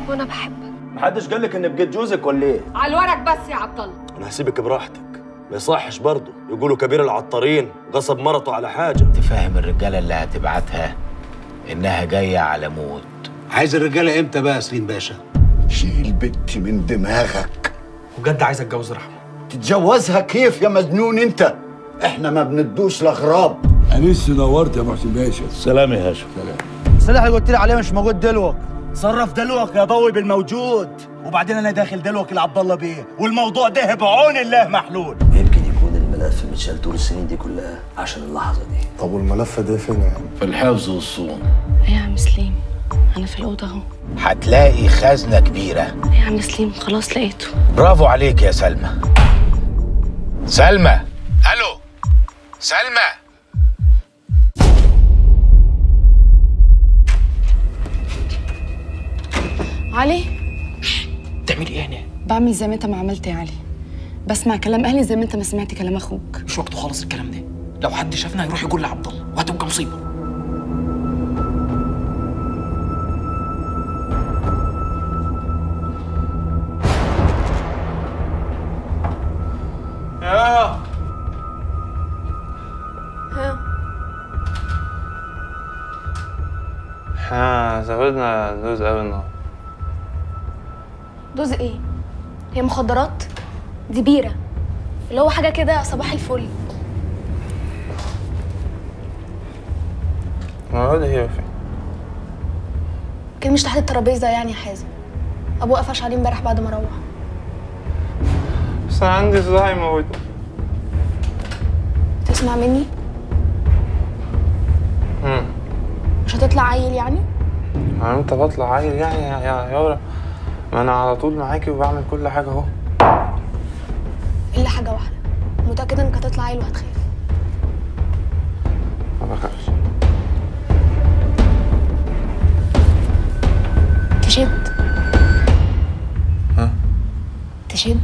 وانا بحبك محدش قال لك اني بجد جوزك ولا ايه؟ على الورق بس يا عبد الله انا هسيبك براحتك ما يصحش برضه يقولوا كبير العطارين غصب مرته على حاجه تفهم الرجاله اللي هتبعتها انها جايه على موت عايز الرجاله امتى بقى يا سليم باشا شيل بنتي من دماغك بجد عايز اتجوز رحمه تتجوزها كيف يا مجنون انت احنا ما بندوش لاغراب انيس نورت يا محسن باشا سلام يا هاشم السلاح اللي قلت لي عليه مش موجود دلوك صرف دلوك يا ضوي بالموجود وبعدين انا داخل دلوك لعبد الله بيه والموضوع ده بعون الله محلول يمكن يكون الملف متشال طول السنين دي كلها عشان اللحظه دي طب والملف ده فين يا عم؟ في الحفظ والصون ايه يا عم سليم انا في الاوضه اهو هتلاقي خزنه كبيره ايه يا عم سليم خلاص لقيته برافو عليك يا سلمى سلمى الو سلمى علي تعملي ايه هنا بعمل زي ما انت ما عملت يا علي بسمع كلام اهلي زي ما انت ما سمعت كلام اخوك مش وقته خالص الكلام ده لو حد شافنا هيروح يقول لعبد الله وهتبقى مصيبه يا ها احنا زودنا دوز قوي النهارده دوز ايه هي مخدرات دي بيره اللي هو حاجه كده صباح الفل المره دي هي فين كان مش تحت الترابيزه يعني يا حازم ابوه قفش عليه امبارح بعد ما روح بس انا عندي صداع يموت تسمع مني امم مش هتطلع عيل يعني انا انت بطلع عيل يعني يا يا يارا ما انا على طول معاكي وبعمل كل حاجه اهو الا حاجه واحده متاكده انك هتطلع عيل وهتخاف ما بخافش تشد ها تشد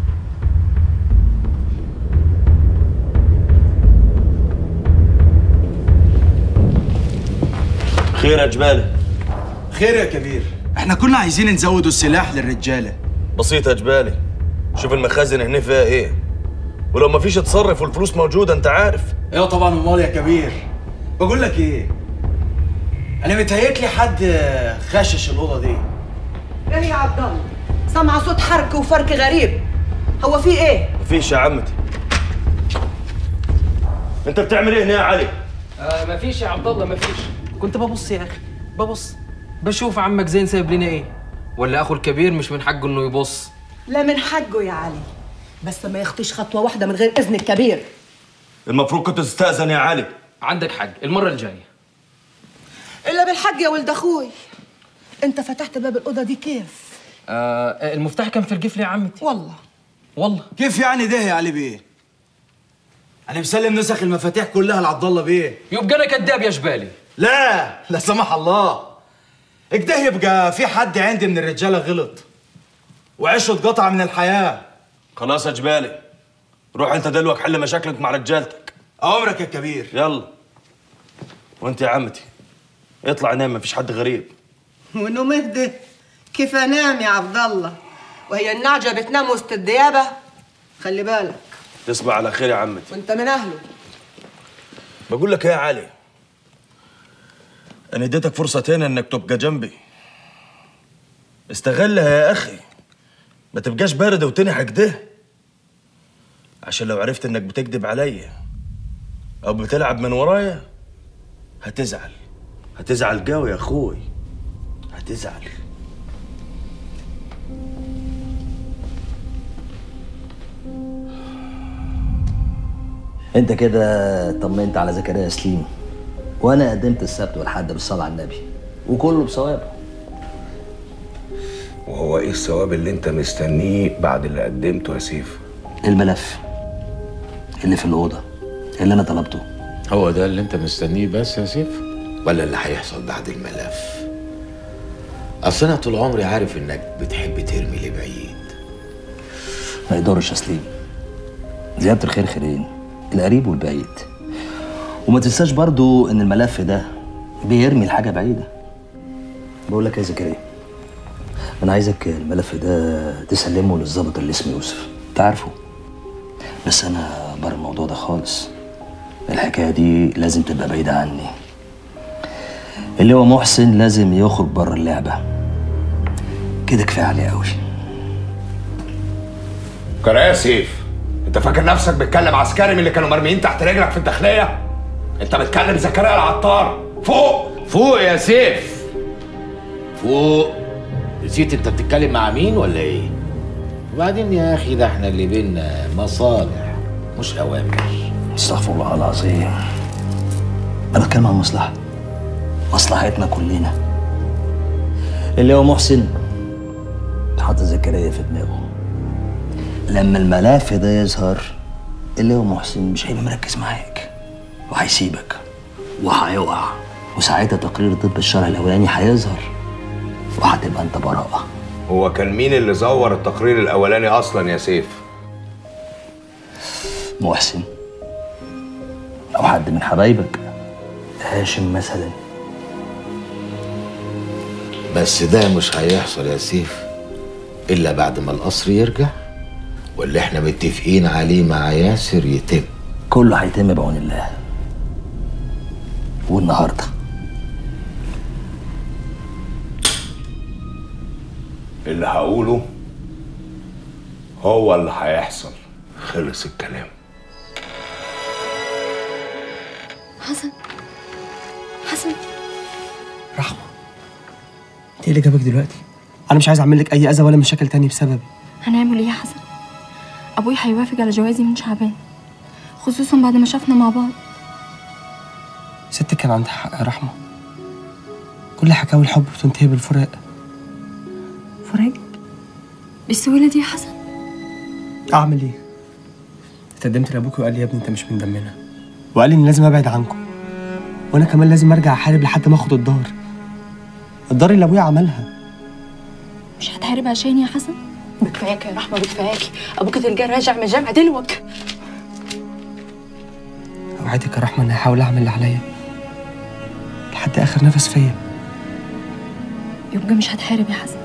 خير يا جبالي خير يا كبير احنا كنا عايزين نزودوا السلاح للرجاله بسيط يا جبالي شوف المخازن هنا فيها ايه ولو ما فيش تصرف والفلوس موجوده انت عارف ايوه طبعا امال يا كبير بقول لك ايه انا متهيألي حد خشش الاوضه دي ايه يا عبد الله سامعه صوت حركه وفرك غريب هو في ايه مفيش يا عمتي انت بتعمل ايه هنا يا علي آه مفيش يا عبد الله مفيش كنت ببص يا اخي ببص بشوف عمك زين سايب لنا ايه ولا اخو الكبير مش من حقه انه يبص لا من حقه يا علي بس ما يخطيش خطوه واحده من غير اذن الكبير المفروض كنت تستأذن يا علي عندك حق المره الجايه الا بالحق يا ولد اخوي انت فتحت باب الاوضه دي كيف آه المفتاح كان في القفل يا عمتي والله والله كيف يعني ده يا علي بيه انا مسلم نسخ المفاتيح كلها لعبد الله بيه يبقى انا كداب يا جبالي لا لا سمح الله كده يبقى في حد عندي من الرجاله غلط وعشه اتقطع من الحياه خلاص يا جبالي روح انت دلوك حل مشاكلك مع رجالتك امرك يا كبير يلا وانت يا عمتي اطلع نام مفيش حد غريب وانه مهدي كيف انام يا عبد الله وهي النعجه بتنام وسط الديابه خلي بالك تصبح على خير يا عمتي وانت من اهله بقول لك ايه يا علي انا اديتك فرصه تانية انك تبقى جنبي استغلها يا اخي ما تبقاش بارد وتنحك ده عشان لو عرفت انك بتكذب عليا او بتلعب من ورايا هتزعل هتزعل قوي يا اخوي هتزعل انت كده طمنت على زكريا سليم وانا قدمت السبت والحد بالصلاه على النبي وكله بصوابه وهو ايه الثواب اللي انت مستنيه بعد اللي قدمته يا سيف الملف اللي في الاوضه اللي انا طلبته هو ده اللي انت مستنيه بس يا سيف ولا اللي هيحصل بعد الملف اصل انا طول عمري عارف انك بتحب ترمي لبعيد ما يضرش يا سليم زيادة الخير خيرين القريب والبعيد وما تنساش برضو ان الملف ده بيرمي الحاجة بعيدة بقول لك يا زكريا انا عايزك الملف ده تسلمه للظابط اللي اسمه يوسف انت عارفه بس انا بره الموضوع ده خالص الحكايه دي لازم تبقى بعيده عني اللي هو محسن لازم يخرج بره اللعبه كده كفايه عليه قوي كرا يا سيف انت فاكر نفسك بتكلم عسكري من اللي كانوا مرميين تحت رجلك في الداخليه انت بتكلم زكريا العطار فوق فوق يا سيف فوق نسيت انت بتتكلم مع مين ولا ايه وبعدين يا اخي ده احنا اللي بينا مصالح مش اوامر استغفر الله العظيم انا بتكلم عن مصلحه مصلحتنا كلنا اللي هو محسن حاطط زكريا في دماغه لما الملف ده يظهر اللي هو محسن مش هيبقى مركز معاك وهيسيبك وهيقع وساعتها تقرير الطب الشرعي الاولاني هيظهر وهتبقى انت براءه هو كان مين اللي زور التقرير الاولاني اصلا يا سيف محسن او حد من حبايبك هاشم مثلا بس ده مش هيحصل يا سيف الا بعد ما القصر يرجع واللي احنا متفقين عليه مع ياسر يتم كله هيتم بعون الله والنهارده اللي هقوله هو اللي هيحصل خلص الكلام حسن حسن رحمة انت ايه اللي جابك دلوقتي؟ انا مش عايز اعمل لك اي اذى ولا مشاكل تاني بسببي هنعمل ايه يا حسن ابوي هيوافق على جوازي من شعبان خصوصا بعد ما شافنا مع بعض ستك كان عندها حق يا رحمة كل حكاوي الحب بتنتهي بالفراق فراق بالسهولة دي يا حسن اعمل ايه؟ اتقدمت لابوك وقال لي يا ابني انت مش من دمنا وقال لي اني لازم ابعد عنكم وانا كمان لازم ارجع احارب لحد ما اخد الدار الدار اللي ابويا عملها مش هتحارب عشاني يا حسن بكفاياك يا رحمه بكفاياك ابوك تلقاه راجع من الجامعه دلوك اوعدك يا رحمه اني هحاول اعمل اللي عليا لحد اخر نفس فيا يبقى مش هتحارب يا حسن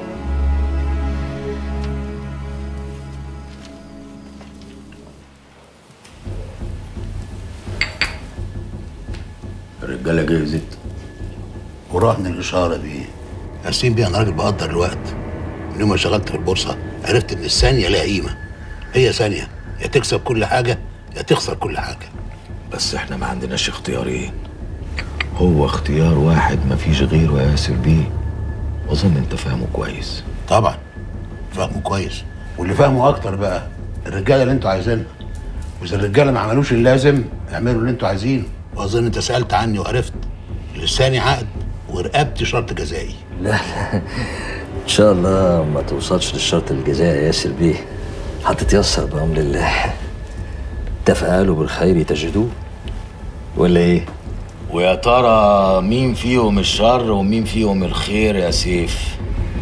الرجاله جهزت وراهن الاشاره دي قاسين بيه انا راجل بقدر الوقت من يوم ما اشتغلت في البورصه عرفت ان الثانيه لها قيمه هي ثانيه يا تكسب كل حاجه يا تخسر كل حاجه بس احنا ما عندناش اختيارين هو اختيار واحد مفيش غيره يا ياسر بيه واظن انت فاهمه كويس طبعا فاهمه كويس واللي فاهمه اكتر بقى الرجاله اللي انتوا عايزينها واذا الرجاله ما عملوش اللازم اعملوا اللي انتوا عايزينه واظن انت سالت عني وعرفت لساني عقد ورقبتي شرط جزائي لا لا ان شاء الله ما توصلش للشرط الجزائي يا ياسر بيه هتتيسر بامر الله تفعلوا بالخير تجدوه ولا ايه ويا ترى مين فيهم الشر ومين فيهم الخير يا سيف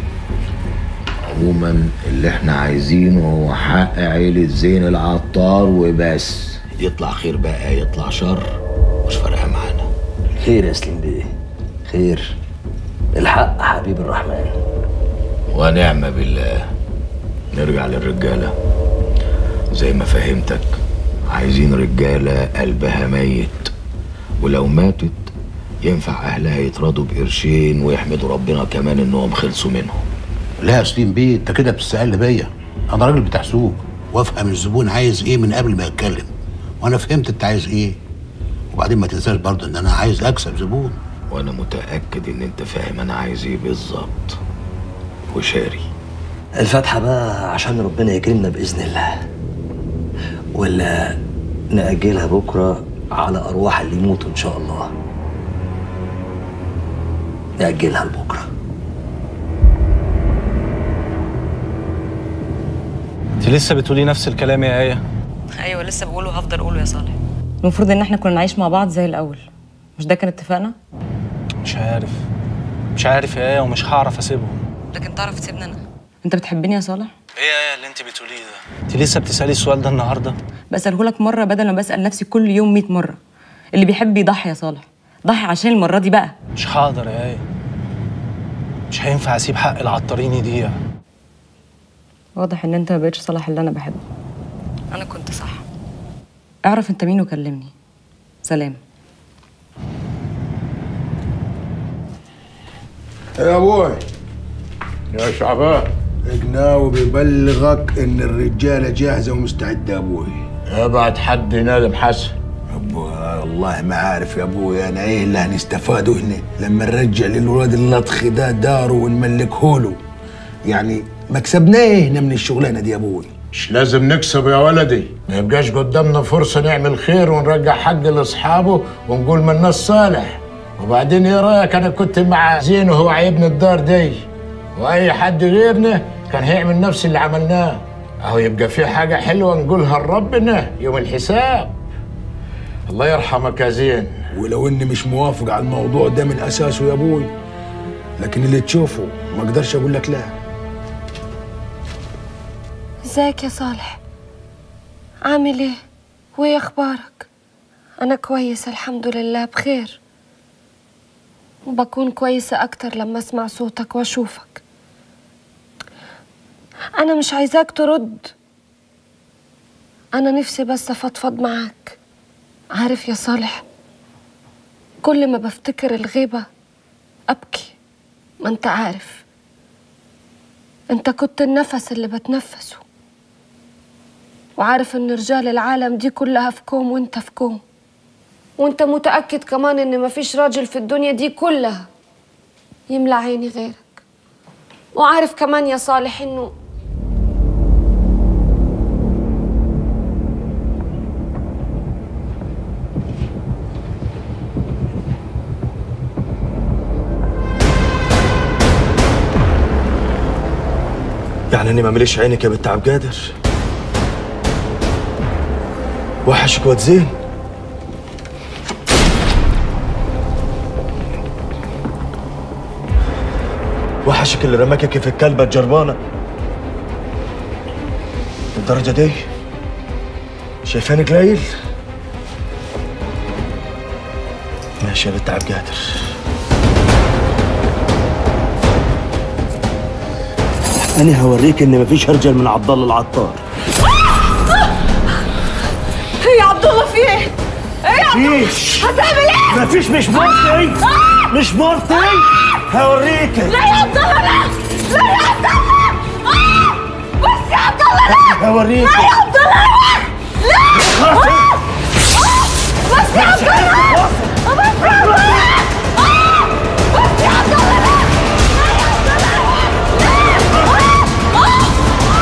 عموما اللي احنا عايزينه هو حق عيلة زين العطار وبس يطلع خير بقى يطلع شر مش فارقة معانا خير يا سليم بيه خير الحق حبيب الرحمن ونعم بالله نرجع للرجالة زي ما فهمتك عايزين رجالة قلبها ميت ولو ماتت ينفع أهلها يتراضوا بقرشين ويحمدوا ربنا كمان إنهم خلصوا منهم لا يا سليم بيه انت كده بتستقل بيا انا راجل بتاع سوق وافهم الزبون عايز ايه من قبل ما يتكلم وانا فهمت انت عايز ايه وبعدين ما تنساش برضه ان انا عايز اكسب زبون وأنا متأكد إن أنت فاهم أنا عايز إيه بالظبط وشاري الفاتحة بقى عشان ربنا يكرمنا بإذن الله ولا نأجلها بكرة على أرواح اللي يموتوا إن شاء الله نأجلها لبكرة انت لسه بتقولي نفس الكلام يا آية ايوه لسه بقوله هفضل اقوله يا صالح المفروض ان احنا كنا نعيش مع بعض زي الاول مش ده كان اتفاقنا مش عارف مش عارف يا آية ومش هعرف أسيبهم لكن تعرف تسيبني انا انت بتحبني يا صالح إيه يا آية اللي أنت بتقوليه ده أنت لسه بتسألي السؤال ده النهاردة بساله لك مره بدل ما بسال نفسي كل يوم 100 مره اللي بيحب يضحي يا صالح ضحي عشان المره دي بقى مش حاضر يا آية مش هينفع اسيب حق العطارين يضيع واضح ان انت ما بقتش صالح اللي انا بحبه انا كنت صح اعرف انت مين وكلمني سلام يا ابوي يا شعبان جناوي بيبلغك ان الرجاله جاهزه ومستعده يا ابوي ابعت حد ينادم حسن ابوي والله ما عارف يا ابوي انا ايه اللي هنستفاده هنا لما نرجع للولاد اللطخ ده داره ونملكه له يعني مكسبنا ايه هنا من الشغلانه دي يا ابوي مش لازم نكسب يا ولدي ما يبقاش قدامنا فرصة نعمل خير ونرجع حق لأصحابه ونقول من الناس صالح وبعدين ايه رأيك أنا كنت مع زين وهو عيبني الدار دي وأي حد غيرنا كان هيعمل نفس اللي عملناه أهو يبقى في حاجة حلوة نقولها لربنا يوم الحساب الله يرحمك يا زين ولو اني مش موافق على الموضوع ده من اساسه يا ابوي لكن اللي تشوفه ما اقدرش اقول لك لا ازيك يا صالح عامل ايه وايه اخبارك انا كويسه الحمد لله بخير وبكون كويسه اكتر لما اسمع صوتك واشوفك انا مش عايزاك ترد انا نفسي بس افضفض معاك عارف يا صالح كل ما بفتكر الغيبه ابكي ما انت عارف انت كنت النفس اللي بتنفسه وعارف ان رجال العالم دي كلها في كوم وانت في كوم وانت متأكد كمان ان مفيش راجل في الدنيا دي كلها يملى عيني غيرك وعارف كمان يا صالح انه يعني اني ما مليش عينك يا بنت عبد القادر وحشك واد زين وحشك اللي رماك كيف الكلبة الجربانة للدرجة دي شايفاني قليل ماشي يا بنت عبد القادر انا هوريك ان مفيش هرجل من عبد الله العطار يا عبد الله في ايه؟ ايه يا عبد الله؟ مفيش. هتعمل ايه؟ مفيش مش مرتي مش مرتي هوريك لا يا عبد الله لا لا يا عبد الله آه! بس يا عبد الله لا هوريك لا يا عبد الله لا لا آه! آه! بس يا عبد الله بس يا عبد الله آه! بس يا عبد الله لا لا يا عبد الله لا آه! آه!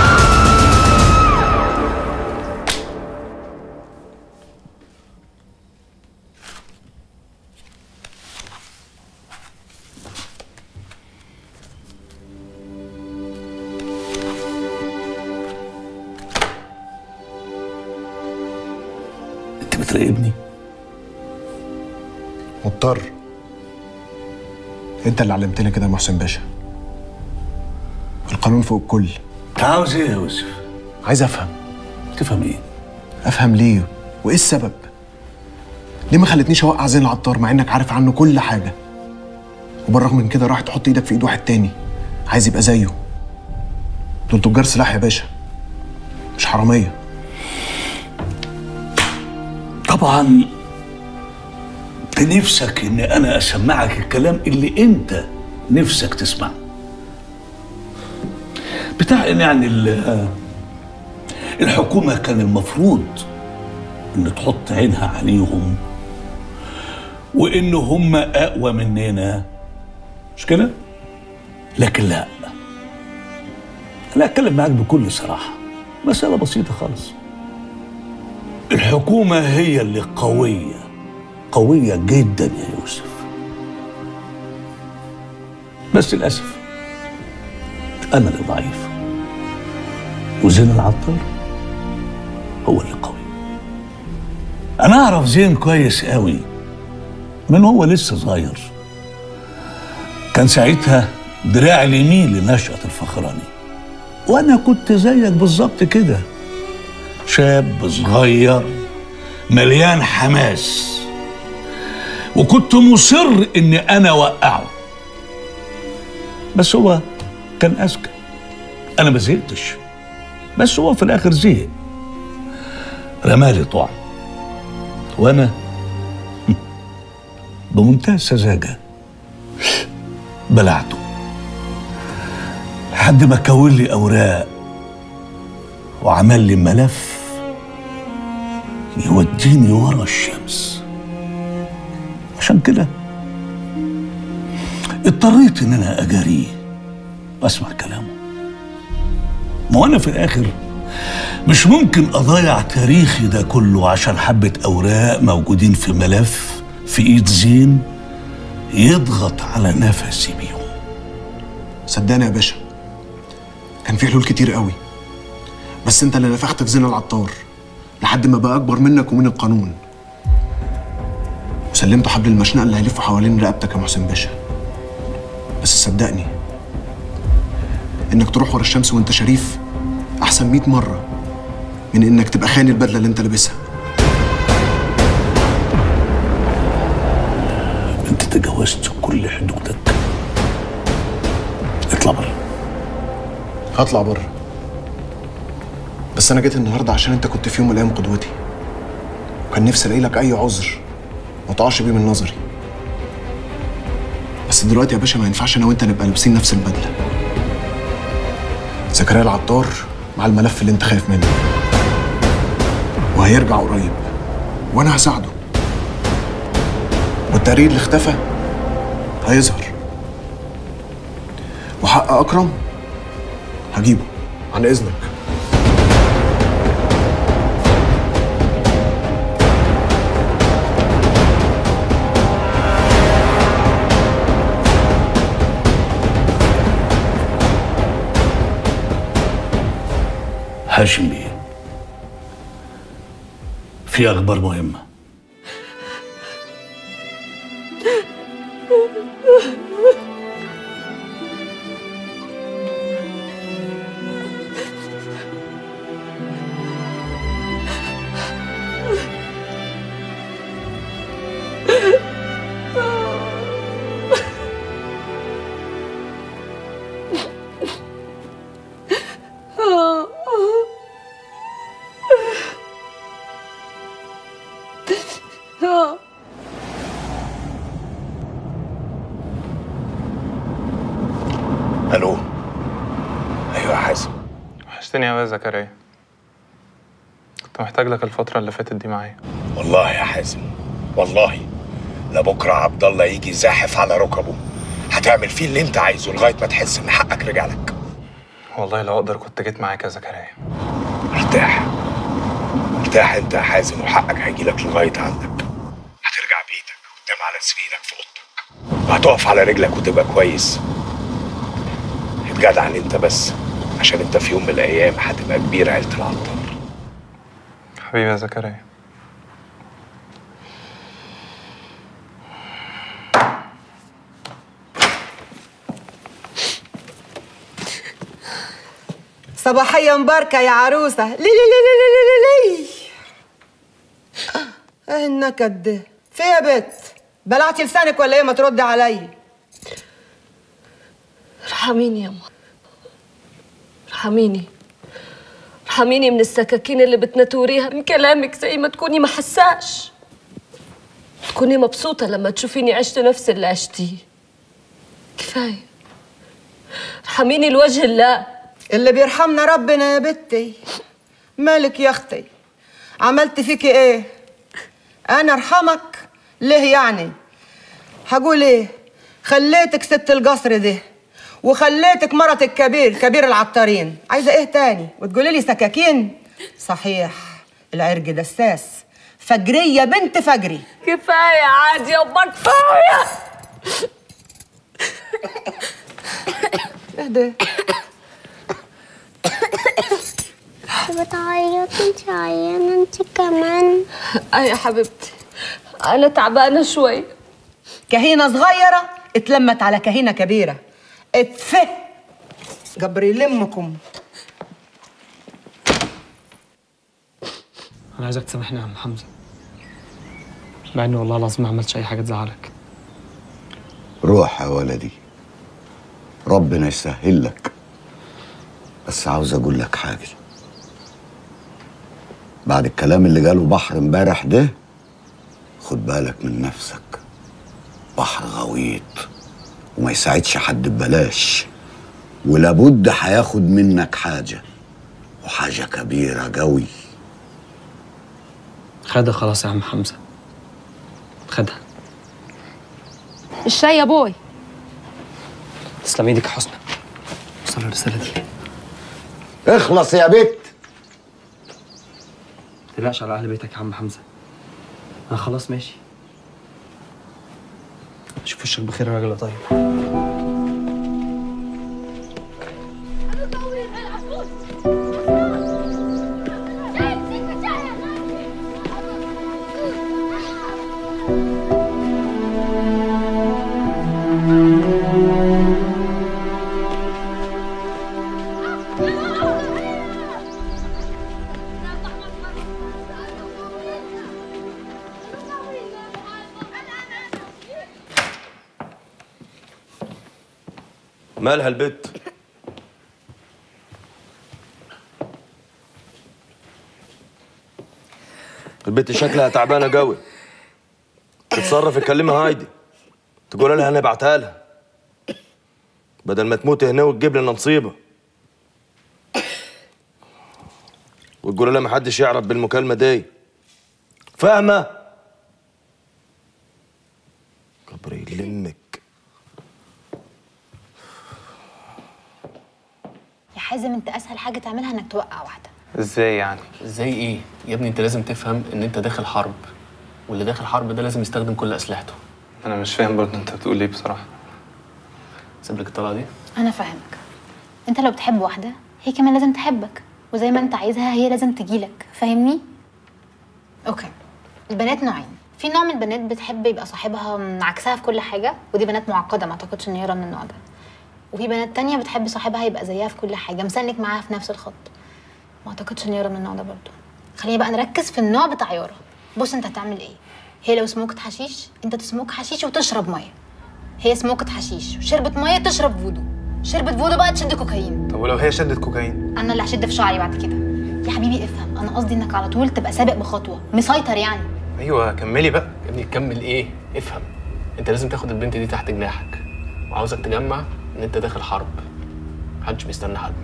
انت بتراقبني مضطر انت اللي علمتني كده يا محسن باشا القانون فوق الكل عاوز ايه يا يوسف عايز افهم تفهم ايه افهم ليه وايه السبب ليه ما خلتنيش اوقع زين العطار مع انك عارف عنه كل حاجه وبالرغم من كده راح تحط ايدك في ايد واحد تاني عايز يبقى زيه دول تجار سلاح يا باشا مش حراميه طبعا انت نفسك ان انا اسمعك الكلام اللي انت نفسك تسمعه بتاع إن يعني ال- الحكومه كان المفروض ان تحط عينها عليهم وان هم اقوى مننا مش كده لكن لا انا اتكلم معاك بكل صراحه مساله بسيطه خالص الحكومة هي اللي قوية قوية جدا يا يوسف بس للأسف أنا اللي ضعيف وزين العطار هو اللي قوي أنا أعرف زين كويس قوي من هو لسه صغير كان ساعتها دراع اليمين لنشأة الفخراني وأنا كنت زيك بالظبط كده شاب صغير مليان حماس وكنت مصر اني انا اوقعه بس هو كان اذكى انا ما زهقتش بس هو في الاخر زهق رمالي طعم وانا بمنتهى السذاجه بلعته لحد ما كون لي اوراق وعمل لي ملف يوديني ورا الشمس عشان كده اضطريت ان انا اجاريه واسمع كلامه ما انا في الاخر مش ممكن اضيع تاريخي ده كله عشان حبة اوراق موجودين في ملف في ايد زين يضغط على نفسي بيهم صدقني يا باشا كان في حلول كتير قوي بس انت اللي نفخت في زين العطار لحد ما بقى اكبر منك ومن القانون وسلمته حبل المشنقه اللي هيلف حوالين رقبتك يا محسن باشا بس صدقني انك تروح ورا الشمس وانت شريف احسن 100 مره من انك تبقى خاني البدله اللي انت لابسها انت تجاوزت كل حدودك اطلع بره هطلع بره بس انا جيت النهارده عشان انت كنت في يوم من الايام قدوتي وكان نفسي الاقي لك اي عذر ما تقعش بيه من نظري بس دلوقتي يا باشا ما ينفعش انا وانت نبقى لابسين نفس البدله زكريا العطار مع الملف اللي انت خايف منه وهيرجع قريب وانا هساعده والتقرير اللي اختفى هيظهر وحق اكرم هجيبه عن اذنك هاشم بيه في اخبار مهمه الو ايوه يا حازم وحشتني يا زكريا كنت محتاج لك الفترة اللي فاتت دي معايا والله يا حازم والله لبكره عبد الله يجي زاحف على ركبه هتعمل فيه اللي انت عايزه لغايه ما تحس ان حقك رجع لك والله لو اقدر كنت جيت معاك يا زكريا ارتاح ارتاح انت يا حازم وحقك هيجي لك لغايه عندك هترجع بيتك وتنام على سريرك في اوضتك وهتقف على رجلك وتبقى كويس اتجدعن انت بس عشان انت في يوم من الايام هتبقى كبير عيله العطار حبيبي يا زكريا صباحية مباركة يا عروسة لي لي لي لي لي لي لي لي ايه النكد ده في يا بت بلعتي لسانك ولا ايه ما تردي عليا ارحميني يا ماما ارحميني ارحميني من السكاكين اللي بتنتوريها من كلامك زي ما تكوني ما حساش تكوني مبسوطة لما تشوفيني عشت نفس اللي عشتيه كفاية ارحميني لوجه الله اللي بيرحمنا ربنا يا بنتي مالك يا اختي عملت فيكي ايه انا ارحمك ليه يعني هقول ايه خليتك ست القصر ده وخليتك مرة الكبير كبير العطارين عايزة ايه تاني وتقولي لي سكاكين صحيح العرج دساس فجرية بنت فجري كفاية عادي يا أمك كفاية اهدى بتعيطي انت عيانة انت كمان اه يا حبيبتي أنا تعبانة شوي كهينة صغيرة اتلمت على كهينة كبيرة اتفه جبر يلمكم انا عايزك تسامحني يا عم حمزه مع اني والله العظيم ما عملتش اي حاجه تزعلك روح يا ولدي ربنا يسهل لك بس عاوز اقول لك حاجه بعد الكلام اللي جاله بحر امبارح ده خد بالك من نفسك بحر غويط وما يساعدش حد ببلاش ولابد هياخد منك حاجه وحاجه كبيره قوي خدها خلاص يا عم حمزه خدها الشاي يا بوي تسلم ايدك يا حسنى وصل الرساله دي اخلص يا بت تقلقش على اهل بيتك يا عم حمزه انا خلاص ماشي اشوف وشك بخير يا راجل يا طيب مالها البت البت شكلها تعبانه قوي تتصرف تكلمها هايدي تقول لها انا بعتها لها بدل ما تموت هنا وتجيب لنا نصيبه وتقول لها ما حدش يعرف بالمكالمه دي فاهمه كبري يلمك يا حازم انت اسهل حاجه تعملها انك توقع واحده ازاي يعني ازاي ايه؟ يا ابني انت لازم تفهم ان انت داخل حرب واللي داخل حرب ده لازم يستخدم كل اسلحته انا مش فاهم برضه انت بتقول ايه بصراحه سيب لك الطلعه دي انا فاهمك انت لو بتحب واحده هي كمان لازم تحبك وزي ما انت عايزها هي لازم تجيلك فاهمني اوكي البنات نوعين في نوع من البنات بتحب يبقى صاحبها عكسها في كل حاجه ودي بنات معقده ما اعتقدش ان هي من النوع ده وفي بنات تانية بتحب صاحبها يبقى زيها في كل حاجه مسنك معاها في نفس الخط ما اعتقدش ان يارا من النوع ده برضه خلينا بقى نركز في النوع بتاع يارا بص انت هتعمل ايه هي لو سموكت حشيش انت تسموك حشيش وتشرب ميه هي سموكت حشيش وشربت ميه تشرب فودو شربت فودو بقى تشد كوكايين طب ولو هي شدت كوكايين انا اللي هشد في شعري بعد كده يا حبيبي افهم انا قصدي انك على طول تبقى سابق بخطوه مسيطر يعني ايوه كملي بقى يا ابني تكمل ايه؟ افهم انت لازم تاخد البنت دي تحت جناحك وعاوزك تجمع ان انت داخل حرب محدش بيستنى حد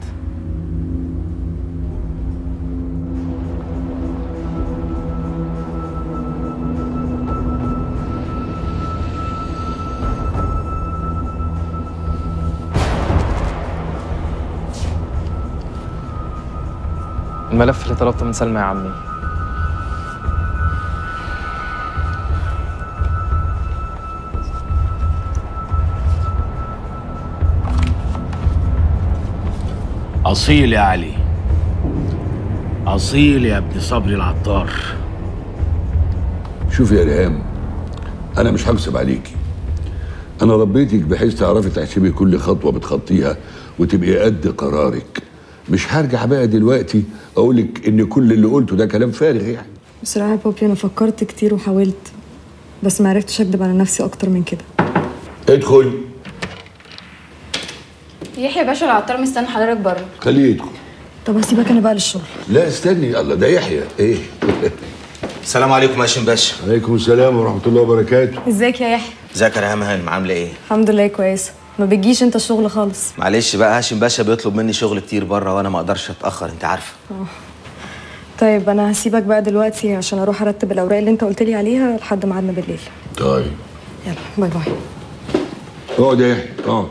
الملف اللي طلبته من سلمى يا عمي أصيل يا علي أصيل يا ابن صبري العطار شوف يا ريهام انا مش هكسب عليكي انا ربيتك بحيث تعرفي تحسبي كل خطوه بتخطيها وتبقي قد قرارك مش هرجع بقى دلوقتي اقولك ان كل اللي قلته ده كلام فارغ يعني بصراحة يا بابي أنا فكرت كتير وحاولت بس ما عرفتش أكدب على نفسي أكتر من كده ادخل يحيى باشا العطار مستني حضرتك بره خليه يدخل طب هسيبك أنا بقى للشغل لا استني الله ده يحيى ايه السلام عليكم هاشم باشا عليكم السلام ورحمه الله وبركاته ازيك يا يحيى ازيك يا ريهام هانم عامله ايه الحمد لله كويسة ما بتجيش أنت الشغل خالص معلش بقى هاشم باشا بيطلب مني شغل كتير بره وانا ما اقدرش اتاخر انت عارفه آه. طيب أنا هسيبك بقى دلوقتي عشان أروح أرتب الأوراق اللي أنت قلت لي عليها لحد ميعادنا بالليل طيب يلا باي باي اقعد يا يحيى اقعد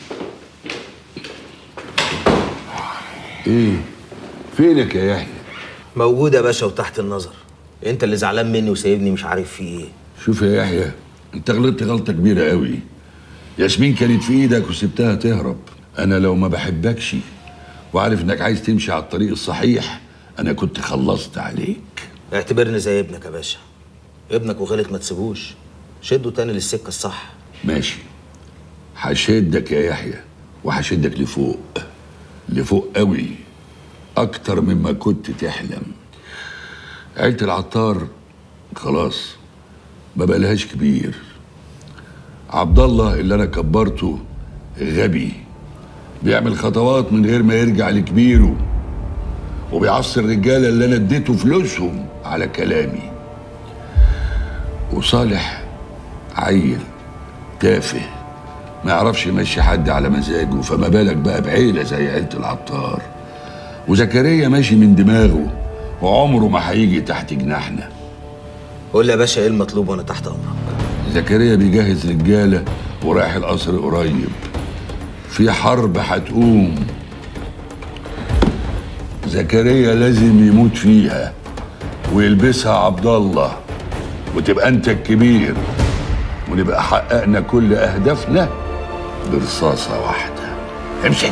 ايه فينك يا يحيى موجود يا باشا وتحت النظر انت اللي زعلان مني وسايبني مش عارف في ايه شوف يا يحيى انت غلطت غلطه كبيره قوي ياسمين كانت في ايدك وسبتها تهرب انا لو ما بحبكش وعارف انك عايز تمشي على الطريق الصحيح انا كنت خلصت عليك اعتبرني زي ابنك يا باشا ابنك وغلط ما تسيبوش شده تاني للسكه الصح ماشي هشدك يا يحيى وهشدك لفوق لفوق قوي اكتر مما كنت تحلم عيلة العطار خلاص ما بقالهاش كبير عبد الله اللي انا كبرته غبي بيعمل خطوات من غير ما يرجع لكبيره وبيعصي الرجالة اللي أنا اديته فلوسهم على كلامي وصالح عيل تافه ما يعرفش يمشي حد على مزاجه فما بالك بقى بعيلة زي عيلة العطار وزكريا ماشي من دماغه وعمره ما هيجي تحت جناحنا قول لي يا باشا ايه المطلوب وانا تحت امرك زكريا بيجهز رجالة ورايح القصر قريب في حرب هتقوم زكريا لازم يموت فيها ويلبسها عبد الله وتبقى انت الكبير ونبقى حققنا كل اهدافنا برصاصة واحدة امسك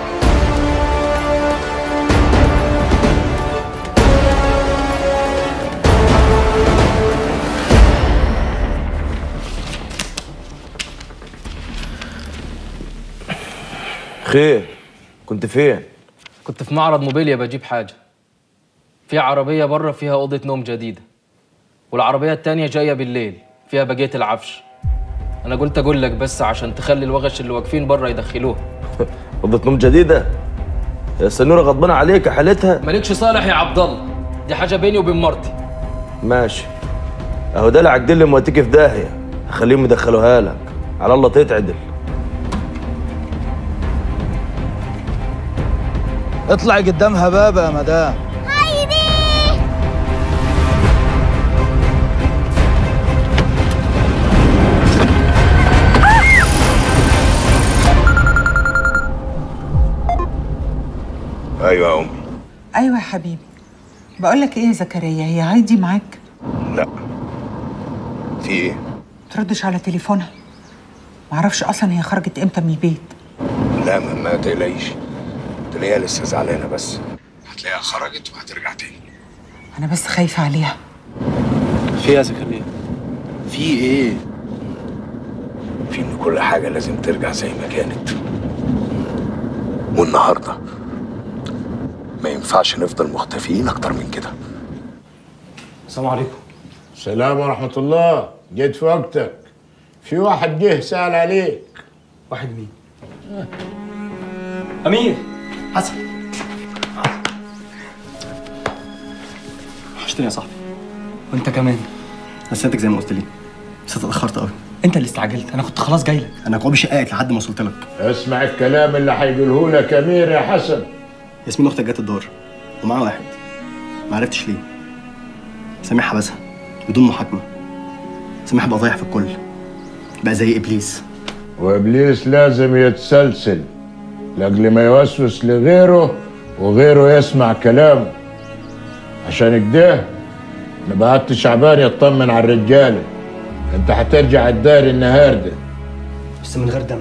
خير كنت فين كنت في معرض موبيليا بجيب حاجة في عربية بره فيها أوضة نوم جديدة والعربية التانية جاية بالليل فيها بقية العفش أنا قلت أقول لك بس عشان تخلي الوغش اللي واقفين بره يدخلوها اوضه نوم جديده يا سنوره غضبانه عليك يا حالتها مالكش صالح يا عبد الله دي حاجة بيني وبين مرتي ماشي اهو ده العقد اللي مواتيك في داهيه خليهم يدخلوها لك على الله تتعدل اطلعي قدامها بابا يا مدام ايوه يا امي ايوه يا حبيبي بقول لك ايه يا زكريا هي هايدي معاك لا في ايه تردش على تليفونها معرفش اصلا هي خرجت امتى من البيت لا ما, ما تقلقيش تلاقيها لسه زعلانه بس هتلاقيها خرجت وهترجع تاني انا بس خايفه عليها في إيه يا زكريا في ايه في ان كل حاجه لازم ترجع زي ما كانت والنهارده ما ينفعش نفضل مختفيين اكتر من كده السلام عليكم السلام ورحمة الله جيت في وقتك في واحد جه سأل عليك واحد مين؟ أمير حسن وحشتني يا صاحبي وانت كمان نسيتك زي ما قلت لي بس اتأخرت قوي انت اللي استعجلت انا كنت خلاص جاي لك انا قوي شقاك لحد ما وصلت لك اسمع الكلام اللي هيقوله لك أمير يا حسن ياسمين اختك جت الدار ومعاها واحد ما عرفتش ليه سامح حبسها بدون محاكمه سامح بقى ضايع في الكل بقى زي ابليس وإبليس لازم يتسلسل لأجل ما يوسوس لغيره وغيره يسمع كلامه عشان كده أنا بعت شعبان يطمن على الرجالة أنت هترجع الدار النهارده بس من غير دم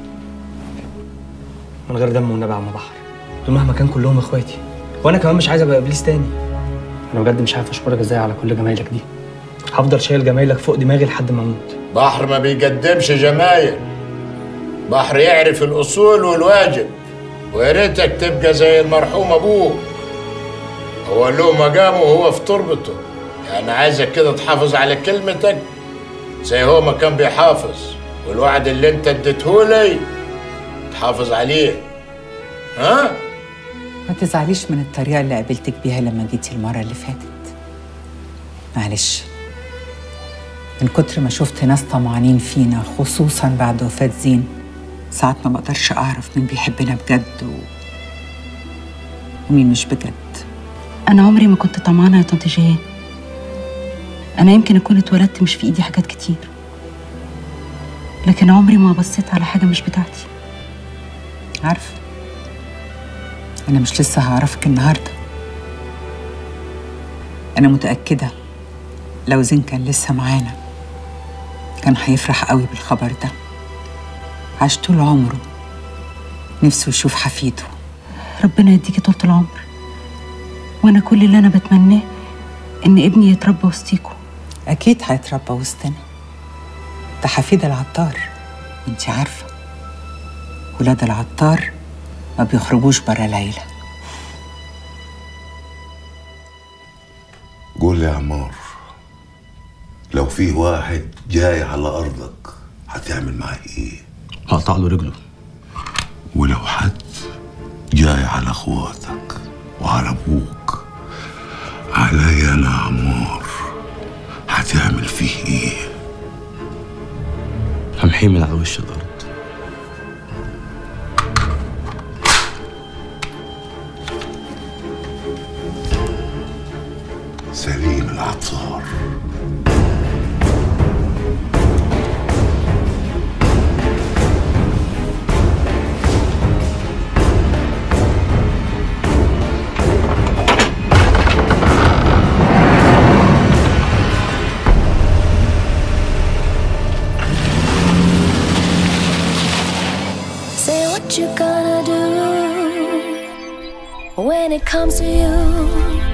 من غير دم والنبي يا عم بحر دول مهما كان كلهم اخواتي وانا كمان مش عايز ابقى ابليس تاني انا بجد مش عارف اشكرك ازاي على كل جمايلك دي هفضل شايل جمايلك فوق دماغي لحد ما اموت بحر ما بيقدمش جمايل بحر يعرف الأصول والواجب ويا ريتك تبقى زي المرحوم أبوه هو له مقامه وهو في تربته يعني عايزك كده تحافظ على كلمتك زي هو ما كان بيحافظ والوعد اللي انت اديتهولي تحافظ عليه ها؟ ما تزعليش من الطريقه اللي قابلتك بيها لما جيتي المره اللي فاتت معلش من كتر ما شفت ناس طمعانين فينا خصوصا بعد وفاة زين ساعات ما بقدرش اعرف مين بيحبنا بجد و... ومين مش بجد أنا عمري ما كنت طمعانة يا طنط جيهان أنا يمكن أكون اتولدت مش في إيدي حاجات كتير لكن عمري ما بصيت على حاجة مش بتاعتي عارفه انا مش لسه هعرفك النهارده انا متاكده لو زين كان لسه معانا كان هيفرح قوي بالخبر ده عاش طول عمره نفسه يشوف حفيده ربنا يديكي طولة العمر وأنا كل اللي أنا بتمناه إن ابني يتربى وسطيكوا اكيد هيتربى وسطنا ده حفيد العطار انت عارفه ولاد العطار ما بيخرجوش برا ليلى قول لي يا عمار لو في واحد جاي على أرضك هتعمل معاه إيه؟ هقطع له رجله ولو حد جاي على اخواتك وعلى ابوك عليا انا عمار هتعمل فيه ايه همحيه من على وش الارض سليم العطار Say what you gonna do when it comes to you.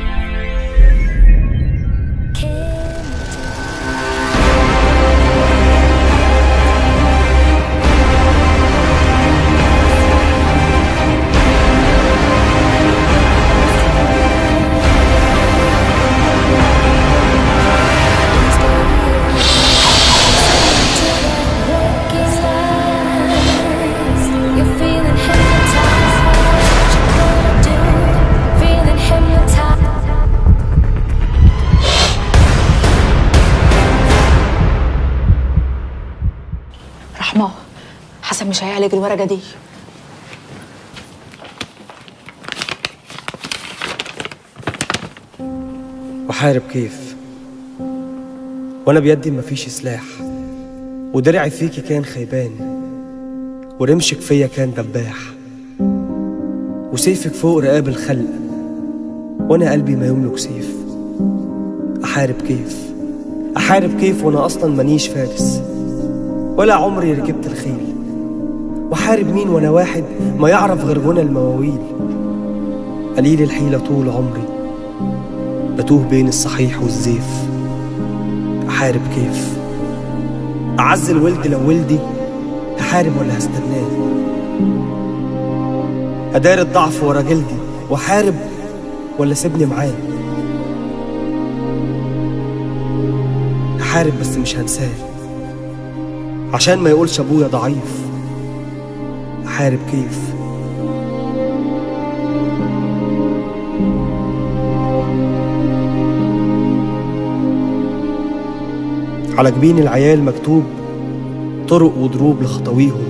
You're feeling hypnotized. What you gonna do? Feeling hypnotized. رحمة حسن مش هيعالج الورقة دي وحارب كيف وانا بيدي مفيش سلاح ودرعي فيكي كان خيبان ورمشك فيا كان دباح وسيفك فوق رقاب الخلق وانا قلبي ما يملك سيف احارب كيف احارب كيف وانا اصلا مانيش فارس ولا عمري ركبت الخيل وحارب مين وانا واحد ما يعرف غير غنى المواويل قليل الحيلة طول عمري بتوه بين الصحيح والزيف أحارب كيف أعز الولد لو ولدي هحارب ولا هستناه أدار الضعف ورا جلدي وأحارب ولا سيبني معاه هحارب بس مش هنساه عشان ما يقولش أبويا ضعيف أحارب كيف على جبين العيال مكتوب طرق وضروب لخطويهم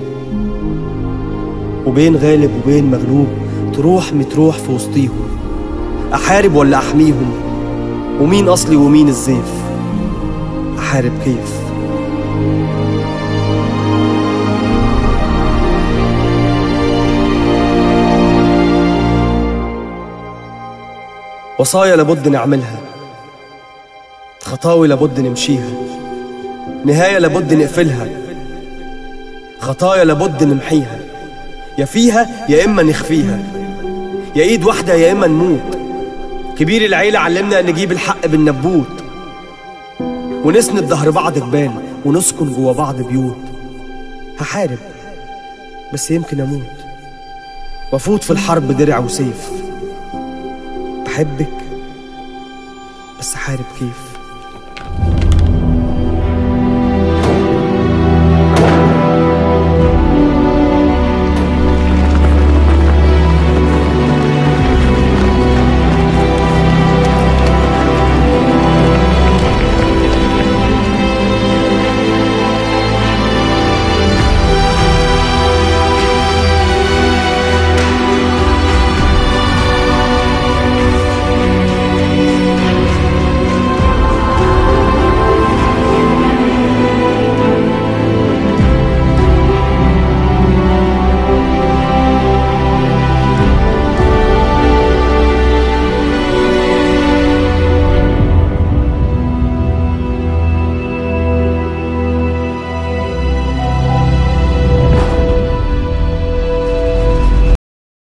وبين غالب وبين مغلوب تروح متروح في وسطيهم أحارب ولا أحميهم ومين أصلي ومين الزيف أحارب كيف وصايا لابد نعملها خطاوي لابد نمشيها نهاية لابد نقفلها خطايا لابد نمحيها يا فيها يا إما نخفيها يا إيد واحدة يا إما نموت كبير العيلة علمنا أن نجيب الحق بالنبوت ونسند ظهر بعض جبال ونسكن جوا بعض بيوت هحارب بس يمكن أموت وأفوت في الحرب درع وسيف بحبك بس حارب كيف